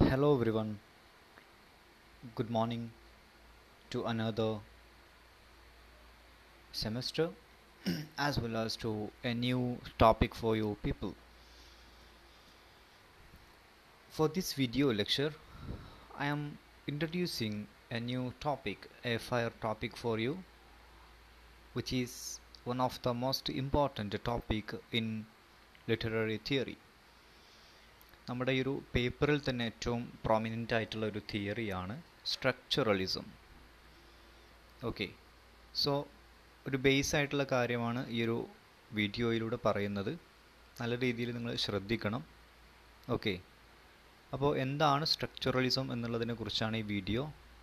Hello, everyone. Good morning to another semester as well as to a new topic for you people. For this video lecture, I am introducing a new topic, a fire topic for you, which is one of the most important topic in literary theory. നമ്മുടെ ഈ ഒരു പേപ്പറിൽ തന്നെ ഏറ്റവും prominent ആയിട്ടുള്ള ഒരു തിയറിയാണ് structuralism okay so ഒരു ബേസ് ആയിട്ടുള്ള കാര്യമാണ് ഈ ഒരു വീഡിയോയിലൂടെ പറയുന്നത് നല്ല രീതിയിൽ നിങ്ങൾ ശ്രദ്ധിക്കണം ഓക്കെ അപ്പോൾ എന്താണ് സ്ട്രക്ചറലിസം എന്നുള്ളതിനെ കുറിച്ചാണ് ഈ വീഡിയോ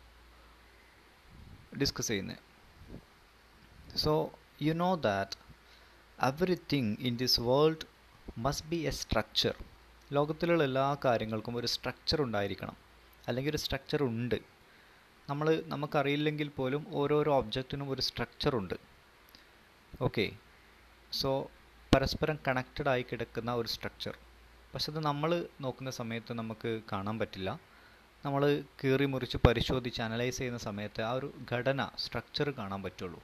ഡിസ്കസ് ചെയ്യുന്നത് so you know that everything in this world must be a structure ലോകത്തിലുള്ള എല്ലാ കാര്യങ്ങൾക്കും ഒരു സ്ട്രക്ചർ ഉണ്ടായിരിക്കണം അല്ലെങ്കിൽ ഒരു സ്ട്രക്ചർ ഉണ്ട് നമ്മൾ നമുക്കറിയില്ലെങ്കിൽ പോലും ഓരോരോ ഒബ്ജക്റ്റിനും ഒരു സ്ട്രക്ചർ ഉണ്ട് ഓക്കെ സോ പരസ്പരം കണക്റ്റഡ് ആയി കിടക്കുന്ന ഒരു സ്ട്രക്ചർ പക്ഷെ അത് നമ്മൾ നോക്കുന്ന സമയത്ത് നമുക്ക് കാണാൻ പറ്റില്ല നമ്മൾ കീറി മുറിച്ച് പരിശോധിച്ച് അനലൈസ് ചെയ്യുന്ന സമയത്ത് ആ ഒരു ഘടന സ്ട്രക്ചർ കാണാൻ പറ്റുള്ളൂ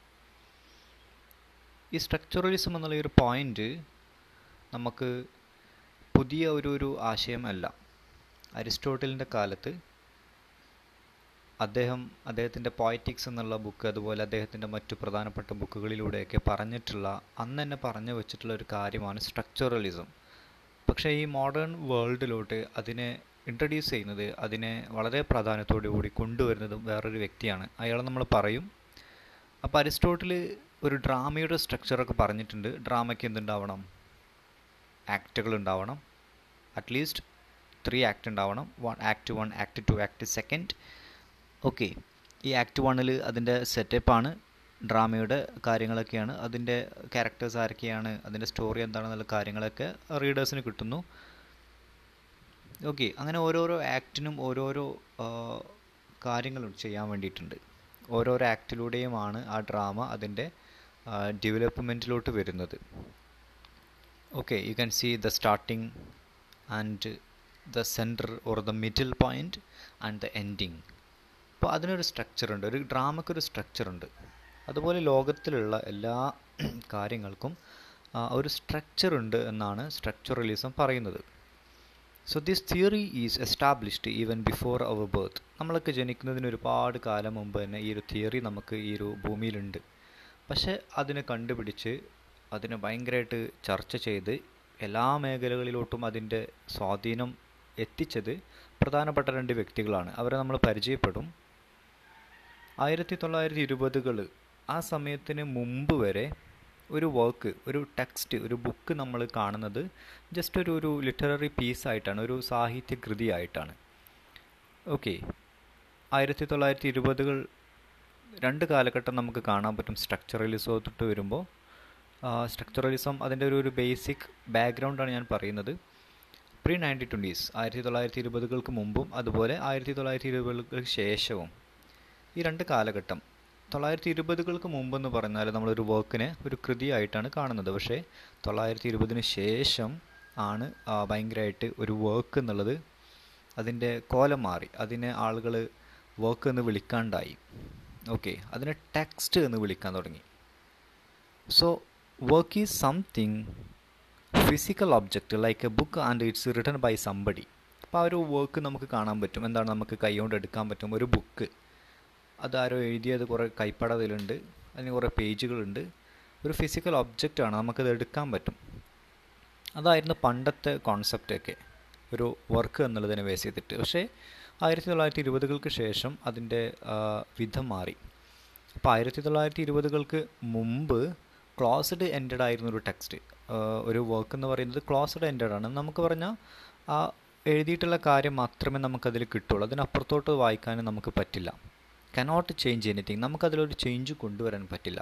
ഈ സ്ട്രക്ചറലിസം എന്നുള്ള ഈ ഒരു പോയിന്റ് നമുക്ക് പുതിയ ഒരു ഒരു ആശയമല്ല അരിസ്റ്റോട്ടലിൻ്റെ കാലത്ത് അദ്ദേഹം അദ്ദേഹത്തിൻ്റെ പോയറ്റിക്സ് എന്നുള്ള ബുക്ക് അതുപോലെ അദ്ദേഹത്തിൻ്റെ മറ്റു പ്രധാനപ്പെട്ട ബുക്കുകളിലൂടെയൊക്കെ പറഞ്ഞിട്ടുള്ള അന്ന് തന്നെ പറഞ്ഞു വെച്ചിട്ടുള്ള ഒരു കാര്യമാണ് സ്ട്രക്ചറലിസം പക്ഷേ ഈ മോഡേൺ വേൾഡിലോട്ട് അതിനെ ഇൻട്രൊഡ്യൂസ് ചെയ്യുന്നത് അതിനെ വളരെ പ്രാധാന്യത്തോടു കൂടി കൊണ്ടുവരുന്നതും വേറൊരു വ്യക്തിയാണ് അയാൾ നമ്മൾ പറയും അപ്പോൾ അരിസ്റ്റോട്ടിൽ ഒരു ഡ്രാമയുടെ സ്ട്രക്ചറൊക്കെ പറഞ്ഞിട്ടുണ്ട് ഡ്രാമയ്ക്ക് എന്തുണ്ടാവണം ആക്റ്റുകൾ ഉണ്ടാവണം അറ്റ്ലീസ്റ്റ് ത്രീ ആക്ട് ഉണ്ടാവണം one act one act two act second okay ഈ ആക്ട് വണ്ണിൽ അതിൻ്റെ സെറ്റപ്പാണ് ഡ്രാമയുടെ കാര്യങ്ങളൊക്കെയാണ് അതിൻ്റെ ക്യാരക്ടേഴ്സ് ആരൊക്കെയാണ് അതിൻ്റെ സ്റ്റോറി എന്താണെന്നുള്ള കാര്യങ്ങളൊക്കെ റീഡേഴ്സിന് കിട്ടുന്നു ഓക്കെ അങ്ങനെ ഓരോരോ ആക്ടിനും ഓരോരോ കാര്യങ്ങളും ചെയ്യാൻ വേണ്ടിയിട്ടുണ്ട് ഓരോരോ ആക്ടിലൂടെയുമാണ് ആ ഡ്രാമ അതിൻ്റെ ഡെവലപ്മെൻറ്റിലോട്ട് വരുന്നത് okay you can see the starting and the center or the middle point and the ending അപ്പോൾ അതിനൊരു സ്ട്രക്ചർ ഉണ്ട് ഒരു ഡ്രാമയ്ക്ക് ഒരു സ്ട്രക്ചർ ഉണ്ട് അതുപോലെ ലോകത്തിലുള്ള എല്ലാ കാര്യങ്ങൾക്കും ഒരു സ്ട്രക്ചർ ഉണ്ട് എന്നാണ് സ്ട്രക്ചറലിസം പറയുന്നത് so this theory is established even before our birth നമ്മളൊക്കെ ജനിക്കുന്നതിന് ഒരുപാട് കാലം മുമ്പ് തന്നെ ഈ ഒരു തിയറി നമുക്ക് ഈ ഒരു ഭൂമിയിലുണ്ട് പക്ഷേ അതിനെ കണ്ടുപിടിച്ച് അതിനെ ഭയങ്കരമായിട്ട് ചർച്ച ചെയ്ത് എല്ലാ മേഖലകളിലോട്ടും അതിൻ്റെ സ്വാധീനം എത്തിച്ചത് പ്രധാനപ്പെട്ട രണ്ട് വ്യക്തികളാണ് അവരെ നമ്മൾ പരിചയപ്പെടും ആയിരത്തി തൊള്ളായിരത്തി ഇരുപതുകൾ ആ സമയത്തിന് മുമ്പ് വരെ ഒരു വർക്ക് ഒരു ടെക്സ്റ്റ് ഒരു ബുക്ക് നമ്മൾ കാണുന്നത് ജസ്റ്റ് ഒരു ഒരു ലിറ്റററി പീസായിട്ടാണ് ഒരു സാഹിത്യകൃതി ആയിട്ടാണ് ഓക്കെ ആയിരത്തി തൊള്ളായിരത്തി ഇരുപതുകൾ രണ്ട് കാലഘട്ടം നമുക്ക് കാണാൻ പറ്റും സ്ട്രക്ചറലിസം തൊട്ട് വരുമ്പോൾ സ്ട്രക്ചറലിസം അതിൻ്റെ ഒരു ഒരു ബേസിക് ബാക്ക്ഗ്രൗണ്ടാണ് ഞാൻ പറയുന്നത് പ്രീ നയൻറ്റീൻ ട്വൻറ്റീസ് ആയിരത്തി തൊള്ളായിരത്തി ഇരുപതുകൾക്ക് മുമ്പും അതുപോലെ ആയിരത്തി തൊള്ളായിരത്തി ഇരുപതുകൾക്ക് ശേഷവും ഈ രണ്ട് കാലഘട്ടം തൊള്ളായിരത്തി ഇരുപതുകൾക്ക് മുമ്പെന്ന് പറഞ്ഞാൽ നമ്മളൊരു വർക്കിനെ ഒരു കൃതിയായിട്ടാണ് കാണുന്നത് പക്ഷേ തൊള്ളായിരത്തി ഇരുപതിന് ശേഷം ആണ് ഭയങ്കരമായിട്ട് ഒരു വർക്ക് എന്നുള്ളത് അതിൻ്റെ കോലം മാറി അതിനെ ആളുകൾ വർക്ക് എന്ന് വിളിക്കാണ്ടായി ഓക്കെ അതിനെ ടെക്സ്റ്റ് എന്ന് വിളിക്കാൻ തുടങ്ങി so work is something physical object like a book and it's written by somebody അപ്പോൾ ആ ഒരു വർക്ക് നമുക്ക് കാണാൻ പറ്റും എന്താണ് നമുക്ക് കൈകൊണ്ട് എടുക്കാൻ പറ്റും ഒരു ബുക്ക് അതാരോ എഴുതിയത് കുറേ കൈപ്പട അതിലുണ്ട് അതിന് കുറേ പേജുകളുണ്ട് ഒരു ഫിസിക്കൽ ഒബ്ജക്റ്റാണ് നമുക്കത് എടുക്കാൻ പറ്റും അതായിരുന്നു പണ്ടത്തെ കോൺസെപ്റ്റൊക്കെ ഒരു വർക്ക് എന്നുള്ളതിനെ ബേസ് ചെയ്തിട്ട് പക്ഷേ ആയിരത്തി തൊള്ളായിരത്തി ഇരുപതുകൾക്ക് ശേഷം അതിൻ്റെ വിധം മാറി അപ്പോൾ ആയിരത്തി തൊള്ളായിരത്തി ഇരുപതുകൾക്ക് മുമ്പ് ക്ലോസ്ഡ് എൻഡഡ് ആയിരുന്ന ഒരു ടെക്സ്റ്റ് ഒരു വർക്ക് എന്ന് പറയുന്നത് ക്ലോസ്ഡ് എൻഡഡ് ആണ് നമുക്ക് പറഞ്ഞാൽ ആ എഴുതിയിട്ടുള്ള കാര്യം മാത്രമേ നമുക്കതിൽ കിട്ടുള്ളൂ അതിനപ്പുറത്തോട്ട് വായിക്കാനും നമുക്ക് പറ്റില്ല കനോട്ട് ചേഞ്ച് എനിത്തിങ് നമുക്കതിലൊരു ചേഞ്ച് കൊണ്ടുവരാൻ പറ്റില്ല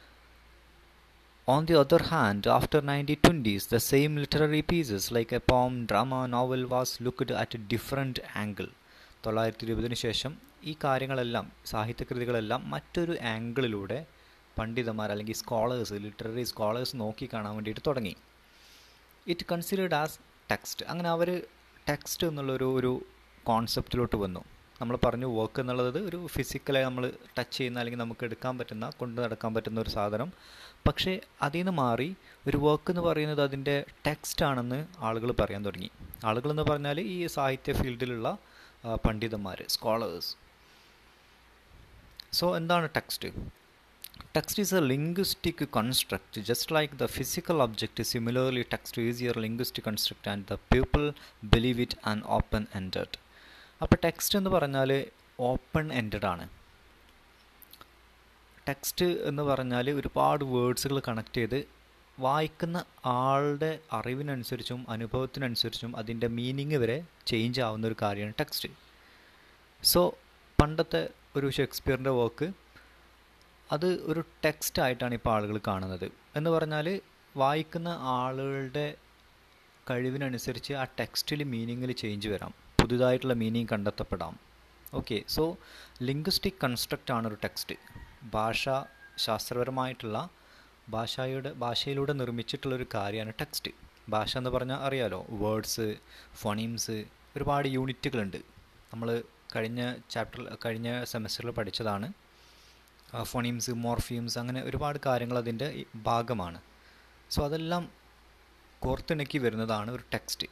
on the other hand after nineteen twenties the same literary pieces like a poem drama novel was looked at a different angle തൊള്ളായിരത്തി ഇരുപതിന് ശേഷം ഈ കാര്യങ്ങളെല്ലാം സാഹിത്യകൃതികളെല്ലാം മറ്റൊരു ആംഗിളിലൂടെ പണ്ഡിതന്മാർ അല്ലെങ്കിൽ സ്കോളേഴ്സ് ലിറ്റററി സ്കോളേഴ്സ് നോക്കി കാണാൻ വേണ്ടിയിട്ട് തുടങ്ങി ഇറ്റ് കൺസിഡേർഡ് ആസ് ടെക്സ്റ്റ് അങ്ങനെ അവർ ടെക്സ്റ്റ് എന്നുള്ളൊരു ഒരു കോൺസെപ്റ്റിലോട്ട് വന്നു നമ്മൾ പറഞ്ഞു വർക്ക് എന്നുള്ളത് ഒരു ഫിസിക്കലായി നമ്മൾ ടച്ച് ചെയ്യുന്ന അല്ലെങ്കിൽ നമുക്ക് എടുക്കാൻ പറ്റുന്ന കൊണ്ട് നടക്കാൻ പറ്റുന്ന ഒരു സാധനം പക്ഷേ അതിൽ നിന്ന് മാറി ഒരു വർക്ക് എന്ന് പറയുന്നത് അതിൻ്റെ ടെക്സ്റ്റ് ആണെന്ന് ആളുകൾ പറയാൻ തുടങ്ങി ആളുകൾ എന്ന് പറഞ്ഞാൽ ഈ സാഹിത്യ ഫീൽഡിലുള്ള പണ്ഡിതന്മാർ സ്കോളേഴ്സ് സോ എന്താണ് text Text is a linguistic construct, just like the physical object. Similarly, text is a linguistic construct, and the people believe it and open ended. അപ്പോൾ ടെക്സ്റ്റ് എന്ന് പറഞ്ഞാൽ ഓപ്പൺ എൻഡഡ് ആണ് ടെക്സ്റ്റ് എന്ന് പറഞ്ഞാൽ ഒരുപാട് വേർഡ്സുകൾ connect ചെയ്ത് വായിക്കുന്ന ആളുടെ അറിവിനനുസരിച്ചും അനുഭവത്തിനനുസരിച്ചും അതിൻ്റെ മീനിങ് വരെ ചേഞ്ച് ആവുന്ന ഒരു കാര്യമാണ് ടെക്സ്റ്റ് സോ പണ്ടത്തെ ഒരു ഷേക്സ്പിയറിൻ്റെ വർക്ക് അത് ഒരു ടെക്സ്റ്റ് ആയിട്ടാണ് ഇപ്പോൾ ആളുകൾ കാണുന്നത് എന്ന് പറഞ്ഞാൽ വായിക്കുന്ന ആളുകളുടെ കഴിവിനനുസരിച്ച് ആ ടെക്സ്റ്റിൽ മീനിങ്ങിൽ ചേഞ്ച് വരാം പുതുതായിട്ടുള്ള മീനിങ് കണ്ടെത്തപ്പെടാം ഓക്കെ സോ ലിംഗ്വിസ്റ്റിക് കൺസ്ട്രക്റ്റ് ആണ് ഒരു ടെക്സ്റ്റ് ഭാഷ ശാസ്ത്രപരമായിട്ടുള്ള ഭാഷയുടെ ഭാഷയിലൂടെ നിർമ്മിച്ചിട്ടുള്ളൊരു കാര്യമാണ് ടെക്സ്റ്റ് ഭാഷ എന്ന് പറഞ്ഞാൽ അറിയാലോ വേർഡ്സ് ഫൊണീംസ് ഒരുപാട് യൂണിറ്റുകളുണ്ട് നമ്മൾ കഴിഞ്ഞ ചാപ്റ്ററിൽ കഴിഞ്ഞ സെമസ്റ്ററിൽ പഠിച്ചതാണ് ഫോണീംസ് മോർഫീംസ് അങ്ങനെ ഒരുപാട് കാര്യങ്ങൾ അതിൻ്റെ ഭാഗമാണ് സോ അതെല്ലാം കോർത്തിണക്കി വരുന്നതാണ് ഒരു ടെക്സ്റ്റ്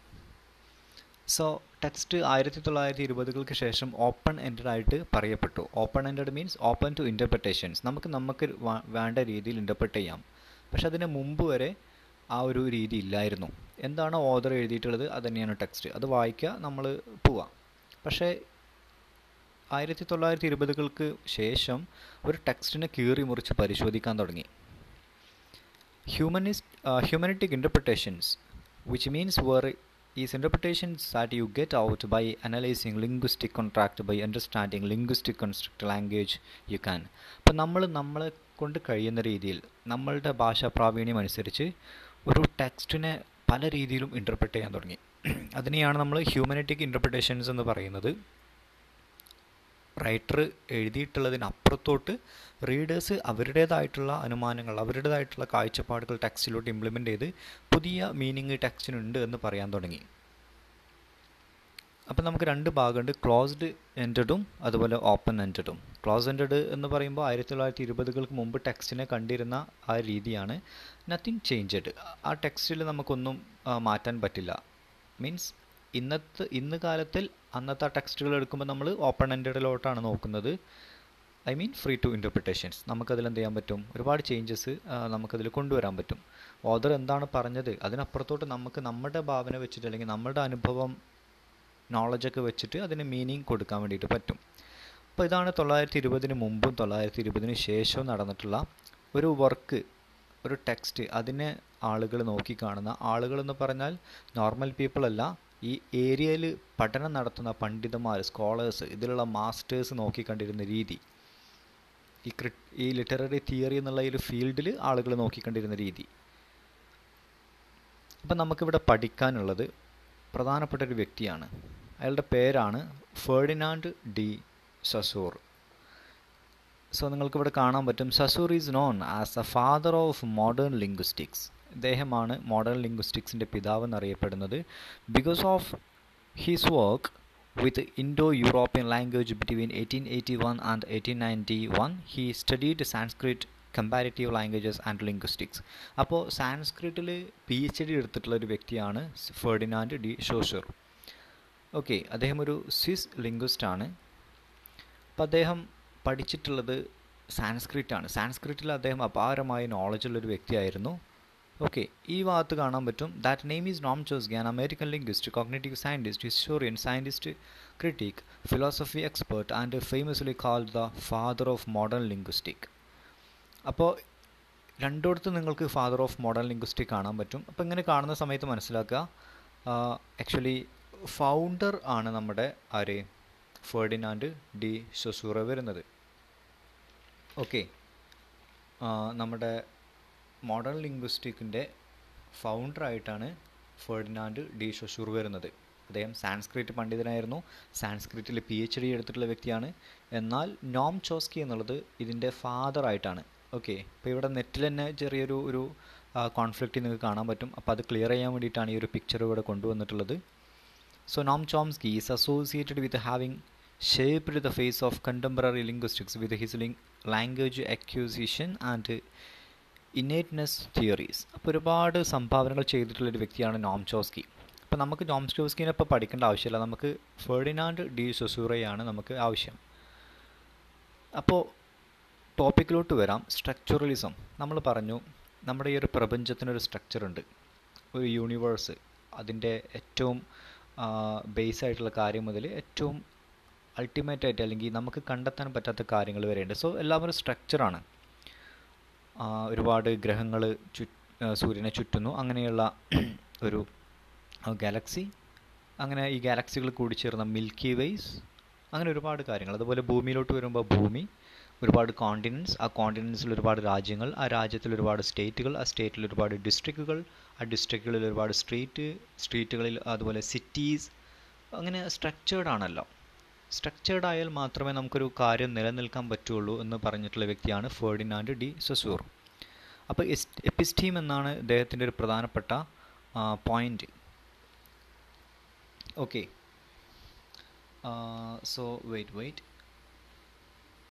സോ ടെക്സ്റ്റ് ആയിരത്തി തൊള്ളായിരത്തി ഇരുപതുകൾക്ക് ശേഷം ഓപ്പൺ എൻഡഡ് ആയിട്ട് പറയപ്പെട്ടു open ended means open to interpretations നമുക്ക് നമുക്ക് വേണ്ട രീതിയിൽ ഇൻ്റർപ്രിറ്റ് ചെയ്യാം പക്ഷെ അതിന് മുമ്പ് വരെ ആ ഒരു രീതി ഇല്ലായിരുന്നു എന്താണ് ഓദർ എഴുതിയിട്ടുള്ളത് അത് തന്നെയാണ് ടെക്സ്റ്റ് അത് വായിക്കുക നമ്മൾ പോവാം പക്ഷേ ആയിരത്തി തൊള്ളായിരത്തി ഇരുപതുകൾക്ക് ശേഷം ഒരു ടെക്സ്റ്റിനെ കീറി മുറിച്ച് പരിശോധിക്കാൻ തുടങ്ങി humanist humanistic interpretations which means where is interpretations that you get out by analysing linguistic contract by understanding linguistic construct language you can അപ്പം നമ്മൾ നമ്മളെ കൊണ്ട് കഴിയുന്ന രീതിയിൽ നമ്മളുടെ ഭാഷാ പ്രാവീണ്യം അനുസരിച്ച് ഒരു ടെക്സ്റ്റിനെ പല രീതിയിലും ഇൻ്റർപ്രിറ്റ് ചെയ്യാൻ തുടങ്ങി അതിനെയാണ് നമ്മൾ ഹ്യൂമനിറ്റിക് ഇൻ്റർപ്രിട്ടേഷൻസ് എന്ന് പറയുന്നത് റൈറ്റർ എഴുതിയിട്ടുള്ളതിനപ്പുറത്തോട്ട് റീഡേഴ്സ് അവരുടേതായിട്ടുള്ള അനുമാനങ്ങൾ അവരുടേതായിട്ടുള്ള കാഴ്ചപ്പാടുകൾ ടെക്സ്റ്റിലോട്ട് ഇംപ്ലിമെൻ്റ് ചെയ്ത് പുതിയ മീനിങ് ടെക്സ്റ്റിനുണ്ട് എന്ന് പറയാൻ തുടങ്ങി അപ്പം നമുക്ക് രണ്ട് ഭാഗമുണ്ട് ക്ലോസ്ഡ് എൻഡഡും അതുപോലെ ഓപ്പൺ എൻഡഡും ക്ലോസ് എൻഡഡ് എന്ന് പറയുമ്പോൾ ആയിരത്തി തൊള്ളായിരത്തി ഇരുപതുകൾക്ക് മുമ്പ് ടെക്സ്റ്റിനെ കണ്ടിരുന്ന ആ രീതിയാണ് നത്തിങ് ചേഞ്ച്ഡ് ആ ടെക്സ്റ്റിൽ നമുക്കൊന്നും മാറ്റാൻ പറ്റില്ല മീൻസ് ഇന്നത്തെ ഇന്ന് കാലത്തിൽ അന്നത്തെ ആ ടെക്സ്റ്റുകൾ എടുക്കുമ്പോൾ നമ്മൾ ഓപ്പൺ എൻഡഡിലോട്ടാണ് നോക്കുന്നത് I mean free to interpretations നമുക്കതിൽ എന്ത് ചെയ്യാൻ പറ്റും ഒരുപാട് ചേഞ്ചസ് നമുക്കതിൽ കൊണ്ടുവരാൻ പറ്റും ഓദർ എന്താണ് പറഞ്ഞത് അതിനപ്പുറത്തോട്ട് നമുക്ക് നമ്മുടെ ഭാവന വെച്ചിട്ട് അല്ലെങ്കിൽ നമ്മുടെ അനുഭവം നോളജൊക്കെ വെച്ചിട്ട് അതിന് മീനിങ് കൊടുക്കാൻ വേണ്ടിയിട്ട് പറ്റും അപ്പോൾ ഇതാണ് തൊള്ളായിരത്തി ഇരുപതിന് മുമ്പും തൊള്ളായിരത്തി ഇരുപതിന് ശേഷവും നടന്നിട്ടുള്ള ഒരു വർക്ക് ഒരു ടെക്സ്റ്റ് അതിനെ ആളുകൾ നോക്കിക്കാണുന്ന ആളുകൾ എന്ന് പറഞ്ഞാൽ നോർമൽ പീപ്പിൾ അല്ല ഈ ഏരിയയിൽ പഠനം നടത്തുന്ന പണ്ഡിതന്മാർ സ്കോളേഴ്സ് ഇതിലുള്ള മാസ്റ്റേഴ്സ് നോക്കിക്കണ്ടിരുന്ന രീതി ഈ ക്രി ഈ ലിറ്റററി തിയറി എന്നുള്ള ഈ ഒരു ഫീൽഡിൽ ആളുകൾ നോക്കിക്കണ്ടിരുന്ന രീതി അപ്പം നമുക്കിവിടെ പഠിക്കാനുള്ളത് പ്രധാനപ്പെട്ട ഒരു വ്യക്തിയാണ് അയാളുടെ പേരാണ് ഫേർഡിനാൻഡ് ഡി സസൂർ സോ നിങ്ങൾക്കിവിടെ കാണാൻ പറ്റും Saussure is known as a father of modern linguistics ഇദ്ദേഹമാണ് മോഡേൺ ലിംഗ്വിസ്റ്റിക്സിൻ്റെ പിതാവ് എന്നറിയപ്പെടുന്നത് because of his work with Indo European language between eighteen eighty one and eighteen ninety one he studied Sanskrit comparative languages and linguistics അപ്പോൾ സാൻസ്ക്രിറ്റിൽ P H D എടുത്തിട്ടുള്ള ഒരു വ്യക്തിയാണ് Ferdinand D ഷോഷർ okay അദ്ദേഹം ഒരു സ്വിസ് ലിംഗ്വിസ്റ്റ് ആണ് അപ്പോൾ അദ്ദേഹം പഠിച്ചിട്ടുള്ളത് സാൻസ്ക്രിറ്റ് ആണ് സാൻസ്ക്രിറ്റിൽ അദ്ദേഹം അപാരമായ നോളജുള്ള ഒരു വ്യക്തിയായിരുന്നു ഓക്കെ ഈ ഭാഗത്ത് കാണാൻ പറ്റും ദാറ്റ് നെയിം ഈസ് നോം ചോസ്ഗിയാൻ American linguist cognitive scientist historian scientist critic philosophy expert and famously called the father of modern linguistic അപ്പോൾ രണ്ടിടത്ത് നിങ്ങൾക്ക് ഫാദർ ഓഫ് മോഡേൺ ലിംഗ്വിസ്റ്റിക് കാണാൻ പറ്റും അപ്പോൾ ഇങ്ങനെ കാണുന്ന സമയത്ത് മനസ്സിലാക്കുക ആക്ച്വലി ഫൗണ്ടർ ആണ് നമ്മുടെ ആര് ഫേർഡിനാൻഡ് ഡി സൊസൂറ വരുന്നത് ഓക്കെ നമ്മുടെ മോഡേൺ ലിംഗ്വിസ്റ്റിക്കിൻ്റെ ഫൗണ്ടറായിട്ടാണ് ഫേർഡിനാൻഡ് ഡി ഷൊഷൂർ വരുന്നത് അദ്ദേഹം സാൻസ്ക്രിറ്റ് പണ്ഡിതനായിരുന്നു സാൻസ്ക്രിറ്റിൽ പി എച്ച് ഡി എടുത്തിട്ടുള്ള വ്യക്തിയാണ് എന്നാൽ നോം ചോസ്കി എന്നുള്ളത് ഇതിൻ്റെ ഫാദർ ആയിട്ടാണ് ഓക്കെ ഇപ്പോൾ ഇവിടെ നെറ്റിൽ തന്നെ ചെറിയൊരു ഒരു കോൺഫ്ലിക്റ്റ് നിങ്ങൾക്ക് കാണാൻ പറ്റും അപ്പോൾ അത് ക്ലിയർ ചെയ്യാൻ വേണ്ടിയിട്ടാണ് ഈ ഒരു പിക്ചർ ഇവിടെ കൊണ്ടുവന്നിട്ടുള്ളത് So Noam Chomsky is associated with having shaped the face of contemporary linguistics with his ling- language acquisition and innateness theories അപ്പോൾ ഒരുപാട് സംഭാവനകൾ ചെയ്തിട്ടുള്ളൊരു വ്യക്തിയാണ് നോം ചോസ്കി അപ്പോൾ നമുക്ക് നോം ചോസ്കിനെ ഇപ്പോൾ പഠിക്കേണ്ട ആവശ്യമില്ല നമുക്ക് ഫെർഡിനാൻഡ് ഡി സൊസൂറയാണ് നമുക്ക് ആവശ്യം അപ്പോൾ ടോപ്പിക്കിലോട്ട് വരാം സ്ട്രക്ചറലിസം നമ്മൾ പറഞ്ഞു നമ്മുടെ ഈ ഒരു പ്രപഞ്ചത്തിനൊരു സ്ട്രക്ചർ ഉണ്ട് ഒരു യൂണിവേഴ്സ് അതിൻ്റെ ഏറ്റവും ബേസ് ആയിട്ടുള്ള കാര്യം മുതൽ ഏറ്റവും അൾട്ടിമേറ്റ് ആയിട്ട് അല്ലെങ്കിൽ നമുക്ക് കണ്ടെത്താൻ പറ്റാത്ത കാര്യങ്ങൾ വരെയുണ്ട് സോ എല്ലാം ഒരു സ്ട്രക്ചറാണ് ഒരുപാട് ഗ്രഹങ്ങൾ ചു സൂര്യനെ ചുറ്റുന്നു അങ്ങനെയുള്ള ഒരു ഗാലക്സി അങ്ങനെ ഈ ഗാലക്സികൾ കൂടിച്ചേർന്ന മിൽക്കി വേസ് അങ്ങനെ ഒരുപാട് കാര്യങ്ങൾ അതുപോലെ ഭൂമിയിലോട്ട് വരുമ്പോൾ ഭൂമി ഒരുപാട് കോണ്ടിനൻസ് ആ കോണ്ടിനൻസിൽ ഒരുപാട് രാജ്യങ്ങൾ ആ രാജ്യത്തിൽ ഒരുപാട് സ്റ്റേറ്റുകൾ ആ സ്റ്റേറ്റിൽ ഒരുപാട് ഡിസ്ട്രിക്റ്റുകൾ ആ ഡിസ്ട്രിക്റ്റുകളിൽ ഒരുപാട് സ്ട്രീറ്റ് സ്ട്രീറ്റുകളിൽ അതുപോലെ സിറ്റീസ് അങ്ങനെ സ്ട്രക്ചേർഡ് ആണല്ലോ സ്ട്രക്ചേർഡ് ആയാൽ മാത്രമേ നമുക്കൊരു കാര്യം നിലനിൽക്കാൻ പറ്റുള്ളൂ എന്ന് പറഞ്ഞിട്ടുള്ള വ്യക്തിയാണ് ഫേർഡിനാൻഡ് ഡി സൊസൂർ അപ്പോൾ എപ്പിസ്റ്റീം എന്നാണ് ഇദ്ദേഹത്തിൻ്റെ ഒരു പ്രധാനപ്പെട്ട point okay so wait wait